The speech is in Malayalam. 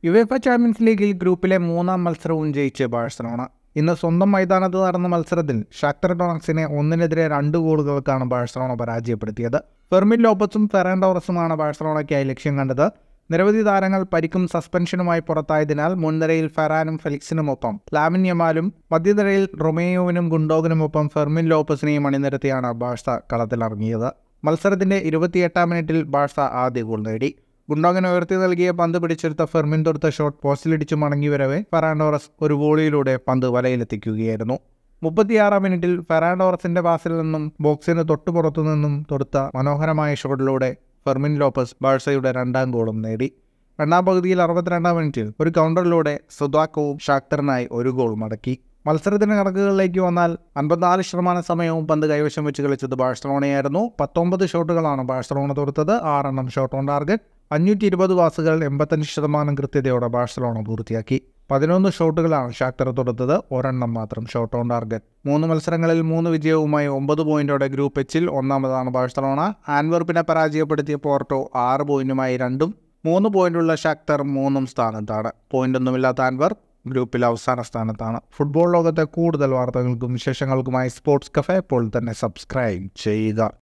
യുവേഫ ചാമ്പ്യൻസ് ലീഗിൽ ഗ്രൂപ്പിലെ മൂന്നാം മത്സരവും ജയിച്ച് ബാഴ്സലോണ ഇന്ന് സ്വന്തം മൈതാനത്ത് നടന്ന മത്സരത്തിൽ ഷാക്ടർ ഡോണക്സിനെ ഒന്നിനെതിരെ രണ്ട് ഗോളുകൾക്കാണ് ബാഴ്സലോണ പരാജയപ്പെടുത്തിയത് ഫെർമിൻ ലോപ്പസും ഫെറാൻ ടോറസുമാണ് ബാഴ്സലോണയ്ക്കായി ലക്ഷ്യം കണ്ടത് നിരവധി താരങ്ങൾ പരിക്കും സസ്പെൻഷനുമായി പുറത്തായതിനാൽ മുൻനിരയിൽ ഫെറാനും ഫെലിക്സിനുമൊപ്പം ലാമിൻ യമാലും മധ്യനിരയിൽ റൊമേയോവിനും ഗുണ്ടോഗിനുമൊപ്പം ഫെർമിൻ ലോപ്പസിനെയും അണിനിരത്തിയാണ് ബാഴ്സ കളത്തിലിറങ്ങിയത് മത്സരത്തിന്റെ ഇരുപത്തിയെട്ടാം മിനിറ്റിൽ ബാഴ്സ ആദ്യ ഗോൾ നേടി ഗുണ്ടോഗൻ ഉയർത്തി നൽകിയ പന്ത് പിടിച്ചെടുത്ത ഫെർമിൻ തൊടുത്ത ഷോട്ട് പോസ്റ്റിലിടിച്ചു മടങ്ങി വരവെ ഫെറാൻഡോറസ് ഒരു വോളിയിലൂടെ പന്ത് വലയിലെത്തിക്കുകയായിരുന്നു മുപ്പത്തിയാറാം മിനിറ്റിൽ ഫെറാൻഡോറസിന്റെ പാസിൽ നിന്നും ബോക്സിന് തൊട്ടുപുറത്തു നിന്നും തൊടുത്ത മനോഹരമായ ഷോട്ടിലൂടെ ഫെർമിൻ ലോപ്പസ് ബാഴ്സയുടെ രണ്ടാം ഗോളും നേടി രണ്ടാം പകുതിയിൽ അറുപത്തിരണ്ടാം മിനിറ്റിൽ ഒരു കൗണ്ടറിലൂടെ സുദാക്കോവും ഷാക്ടറിനായി ഒരു ഗോൾ മടക്കി മത്സരത്തിന്റെ കണക്കുകളിലേക്ക് വന്നാൽ അൻപത്തിനാല് ശതമാനം സമയവും പന്ത് കൈവശം വെച്ച് കളിച്ചത് ബാഴ്സലോണയായിരുന്നു പത്തൊമ്പത് ഷോട്ടുകളാണ് ബാഴ്സലോണ തൊടുത്തത് ആറെണ്ണം ഷോട്ട് ഓൺ ടാർഗറ്റ് അഞ്ഞൂറ്റി ഇരുപത് പാസുകൾ എൺപത്തഞ്ച് ശതമാനം കൃത്യതയോടെ ബാഴ്സലോണ പൂർത്തിയാക്കി പതിനൊന്ന് ഷോട്ടുകളാണ് ഷാക്ടർ തൊടുത്തത് ഒരെണ്ണം മാത്രം ഷോട്ട് ഓൺ ടാർഗറ്റ് മൂന്ന് മത്സരങ്ങളിൽ മൂന്ന് വിജയവുമായി ഒമ്പത് പോയിന്റോടെ ഗ്രൂപ്പ് എച്ചിൽ ഒന്നാമതാണ് ബാഴ്സലോണ ആൻവർപ്പിനെ പരാജയപ്പെടുത്തിയ പോർട്ടോ ആറ് പോയിന്റുമായി രണ്ടും മൂന്ന് പോയിന്റുള്ള ഷാക്ടർ മൂന്നും സ്ഥാനത്താണ് പോയിന്റൊന്നുമില്ലാത്ത ആൻവർ ഗ്രൂപ്പിൽ അവസാന സ്ഥാനത്താണ് ഫുട്ബോൾ ലോകത്തെ കൂടുതൽ വാർത്തകൾക്കും വിശേഷങ്ങൾക്കുമായി സ്പോർട്സ് കഫേ ഇപ്പോൾ തന്നെ സബ്സ്ക്രൈബ് ചെയ്യുക